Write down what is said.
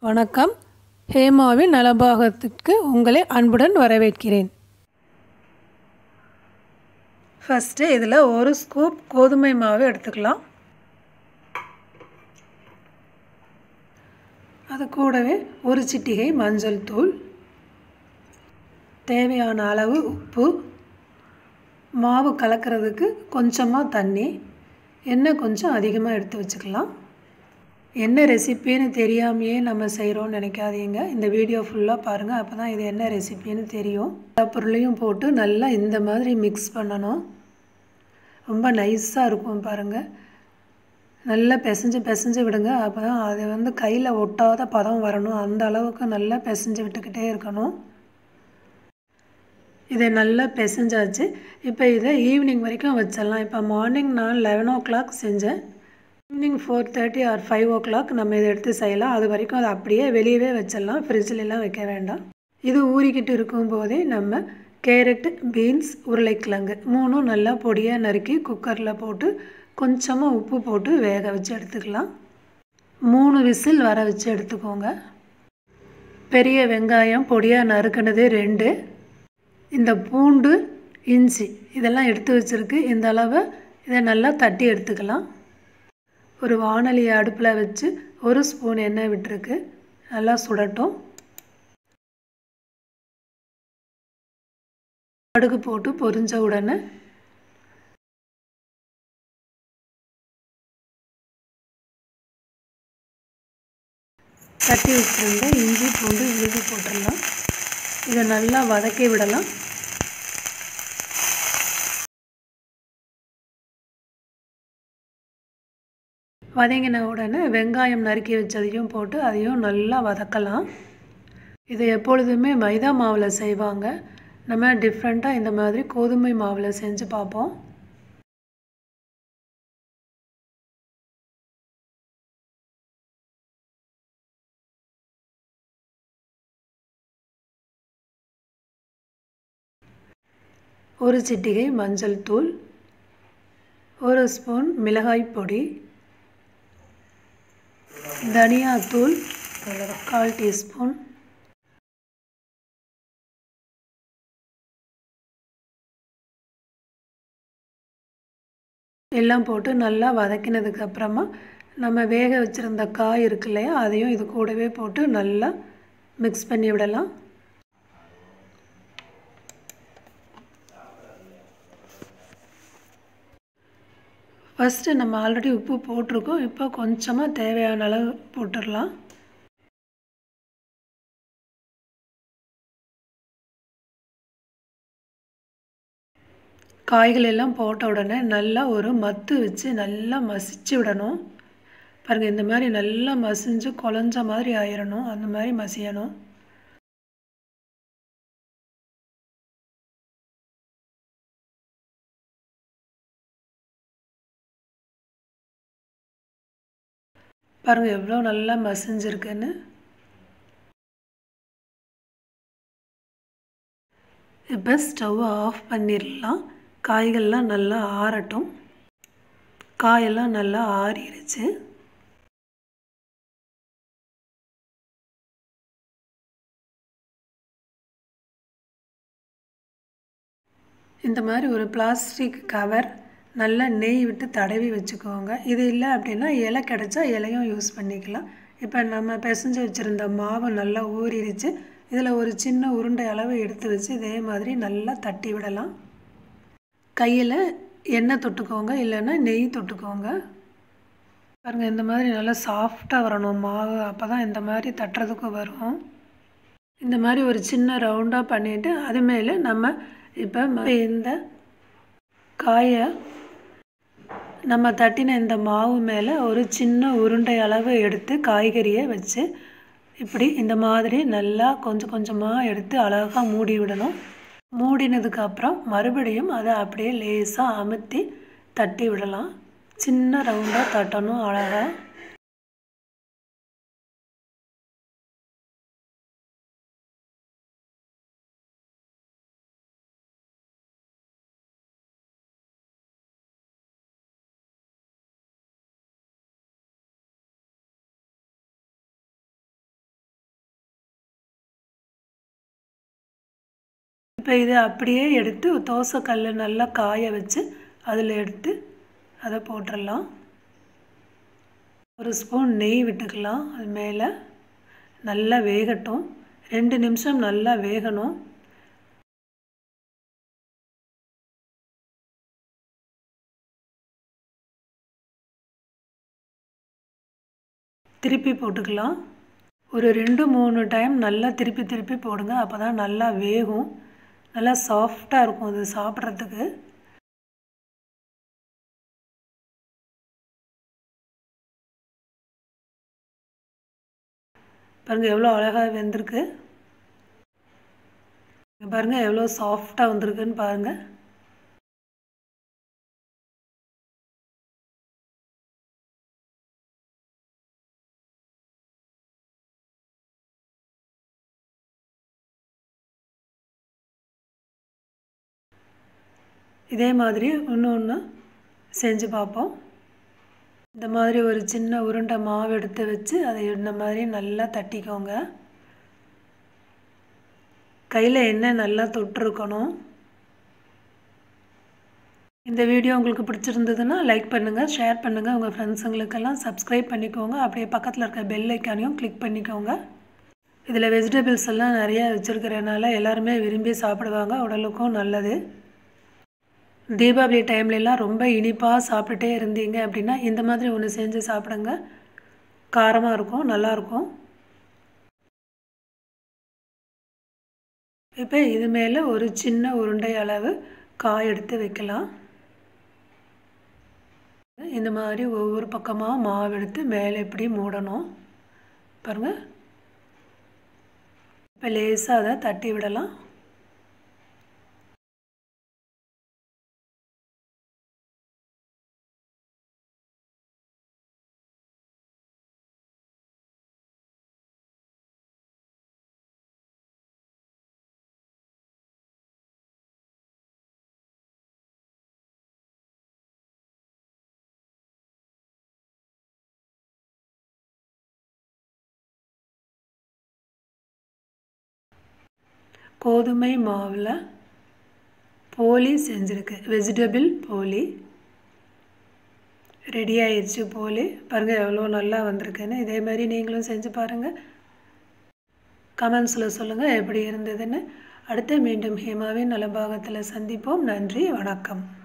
வணக்கம் ஹேமாவின் நலபாகத்திற்கு உங்களை அன்புடன் வரவேற்கிறேன் ஃபஸ்ட்டு இதில் ஒரு ஸ்கூப் கோதுமை மாவு எடுத்துக்கலாம் அது கூடவே ஒரு சிட்டிகை மஞ்சள் தூள் தேவையான அளவு உப்பு மாவு கலக்கிறதுக்கு கொஞ்சமாக தண்ணி எண்ணெய் கொஞ்சம் அதிகமாக எடுத்து வச்சுக்கலாம் என்ன ரெசிப்பின்னு தெரியாமையே நம்ம செய்கிறோம்னு நினைக்காதீங்க இந்த வீடியோ ஃபுல்லாக பாருங்கள் அப்போ தான் இது என்ன ரெசிப்பின்னு தெரியும் எல்லா பொருளையும் போட்டு நல்லா இந்த மாதிரி மிக்ஸ் பண்ணணும் ரொம்ப நைஸாக இருக்கும் பாருங்கள் நல்லா பிசைஞ்சு பிசைஞ்சு விடுங்க அப்போ தான் அது வந்து கையில் ஒட்டாத பதம் வரணும் அந்த அளவுக்கு நல்லா பிசைஞ்சு விட்டுக்கிட்டே இருக்கணும் இதை நல்லா பிசைஞ்சாச்சு இப்போ இதை ஈவினிங் வரைக்கும் வச்சிடலாம் இப்போ மார்னிங் நான் லெவன் ஓ கிளாக் செஞ்சேன் evening four thirty or five o'clock நம்ம இதை எடுத்து செய்யலாம் அது வரைக்கும் அதை அப்படியே வெளியவே வச்சிடலாம் ஃப்ரிட்ஜிலலாம் வைக்க வேண்டாம் இது ஊறிக்கிட்டு இருக்கும் போதே நம்ம கேரட்டு பீன்ஸ் உருளைக்கிழங்கு மூணும் நல்லா பொடியாக நறுக்கி குக்கரில் போட்டு கொஞ்சமாக உப்பு போட்டு வேக வச்சு எடுத்துக்கலாம் மூணு விசில் வர வச்சு எடுத்துக்கோங்க பெரிய வெங்காயம் பொடியாக நறுக்கினது ரெண்டு இந்த பூண்டு இஞ்சி இதெல்லாம் எடுத்து வச்சுருக்கு இந்த அளவை இதை நல்லா தட்டி எடுத்துக்கலாம் ஒரு வானொலியை அடுப்பில் வச்சு ஒரு ஸ்பூன் எண்ணெய் விட்டுருக்கு நல்லா சுடட்டும் கடுகு போட்டு பொரிஞ்ச உடனே தட்டி வச்சுருந்த இஞ்சி பூண்டு விழுது போட்டுடலாம் இதை நல்லா வதக்கி விடலாம் வதங்கின உடனே வெங்காயம் நறுக்கி வச்சதையும் போட்டு அதையும் நல்லா வதக்கலாம் இது எப்பொழுதுமே மைதா மாவில் செய்வாங்க நம்ம டிஃப்ரெண்ட்டாக இந்த மாதிரி கோதுமை மாவில் செஞ்சு பார்ப்போம் ஒரு சிட்டிகை மஞ்சள் தூள் ஒரு ஸ்பூன் மிளகாய் பொடி தனியாத்தூள் கால் டீஸ்பூன் எல்லாம் போட்டு நல்லா வதக்கினதுக்கு அப்புறமா நம்ம வேக வச்சுருந்த காய் இருக்கு இல்லையா அதையும் இது கூடவே போட்டு நல்லா மிக்ஸ் பண்ணி விடலாம் ஃபஸ்ட்டு நம்ம ஆல்ரெடி உப்பு போட்டிருக்கோம் இப்போ கொஞ்சமாக தேவையான அளவு போட்டுடலாம் காய்கள் எல்லாம் போட்ட உடனே நல்லா ஒரு மத்து வச்சு நல்லா மசிச்சு விடணும் பாருங்கள் இந்த மாதிரி நல்லா மசிஞ்சு குழஞ்ச மாதிரி ஆயிடணும் அந்த மாதிரி மசியணும் பாருங்கள் எவ்வளோ நல்லா மசிஞ்சிருக்குன்னு இப்போ ஸ்டவ்வை ஆஃப் பண்ணிடலாம் காய்கள்லாம் நல்லா ஆறட்டும் காயெல்லாம் நல்லா ஆறிடுச்சு இந்த மாதிரி ஒரு பிளாஸ்டிக் கவர் நல்லா நெய் விட்டு தடவி வச்சுக்கோங்க இது இல்லை அப்படின்னா இலை கிடச்சா இலையும் யூஸ் பண்ணிக்கலாம் இப்போ நம்ம பிசைஞ்சு வச்சுருந்த மாவு நல்லா ஊறிடுச்சு இதில் ஒரு சின்ன உருண்டை அளவு எடுத்து வச்சு இதே மாதிரி நல்லா தட்டி விடலாம் கையில் எண்ணெய் தொட்டுக்கோங்க இல்லைன்னா நெய் தொட்டுக்கோங்க பாருங்கள் இந்த மாதிரி நல்லா சாஃப்டாக வரணும் மாவு அப்போ தான் இந்த மாதிரி தட்டுறதுக்கு வரும் இந்த மாதிரி ஒரு சின்ன ரவுண்டாக பண்ணிவிட்டு அது மேலே நம்ம இப்போ இந்த காயை நம்ம தட்டின இந்த மாவு மேலே ஒரு சின்ன உருண்டை அளவு எடுத்து காய்கறியை வச்சு இப்படி இந்த மாதிரி நல்லா கொஞ்சம் கொஞ்சமாக எடுத்து அழகாக மூடி விடணும் மூடினதுக்கு அப்புறம் மறுபடியும் அதை அப்படியே லேசாக அமுத்தி தட்டி விடலாம் சின்ன ரவுண்டாக தட்டணும் அழகாக இப்போ இதை அப்படியே எடுத்து தோசை கல் நல்லா காய வச்சு அதில் எடுத்து அதை போட்டுடலாம் ஒரு ஸ்பூன் நெய் விட்டுக்கலாம் அது மேலே நல்லா வேகட்டும் ரெண்டு நிமிஷம் நல்லா வேகணும் திருப்பி போட்டுக்கலாம் ஒரு ரெண்டு மூணு டைம் நல்லா திருப்பி திருப்பி போடுங்க அப்போ தான் நல்லா வேகும் நல்லா சாஃப்டாக இருக்கும் அது சாப்பிட்றதுக்கு பாருங்கள் எவ்வளோ அழகாக வெந்திருக்கு பாருங்கள் எவ்வளோ சாஃப்டாக வந்திருக்குன்னு பாருங்கள் இதே மாதிரி இன்னொன்று செஞ்சு பார்ப்போம் இந்த மாதிரி ஒரு சின்ன உருண்டை மாவு எடுத்து வச்சு அதை இந்த மாதிரி நல்லா தட்டிக்கோங்க கையில் எண்ணெய் நல்லா தொட்டிருக்கணும் இந்த வீடியோ உங்களுக்கு பிடிச்சிருந்ததுன்னா லைக் பண்ணுங்கள் ஷேர் பண்ணுங்கள் உங்கள் ஃப்ரெண்ட்ஸுங்களுக்கெல்லாம் சப்ஸ்கிரைப் பண்ணிக்கோங்க அப்படியே பக்கத்தில் இருக்க பெல் ஐக்கானையும் கிளிக் பண்ணிக்கோங்க இதில் வெஜிடபிள்ஸ் எல்லாம் நிறையா வச்சுருக்கிறனால எல்லாருமே விரும்பி சாப்பிடுவாங்க உடலுக்கும் நல்லது தீபாவளி டைம்லலாம் ரொம்ப இனிப்பாக சாப்பிட்டுட்டே இருந்தீங்க அப்படின்னா இந்த மாதிரி ஒன்று செஞ்சு சாப்பிடுங்க காரமாக இருக்கும் நல்லாயிருக்கும் இப்போ இது மேலே ஒரு சின்ன உருண்டை அளவு காய் எடுத்து வைக்கலாம் இந்த மாதிரி ஒவ்வொரு பக்கமாக மாவு எடுத்து மேலே இப்படி மூடணும் பாருங்கள் இப்போ லேசாக அதை தட்டி விடலாம் கோதுமை மாவில் போலி செஞ்சுருக்கு வெஜிடபிள் போலி ரெடி ஆயிடுச்சு போலி பாருங்கள் எவ்வளோ நல்லா வந்திருக்குன்னு இதே மாதிரி நீங்களும் செஞ்சு பாருங்கள் கமெண்ட்ஸில் சொல்லுங்கள் எப்படி இருந்ததுன்னு அடுத்த மீண்டும் ஹேமாவின் நலபாகத்தில் சந்திப்போம் நன்றி வணக்கம்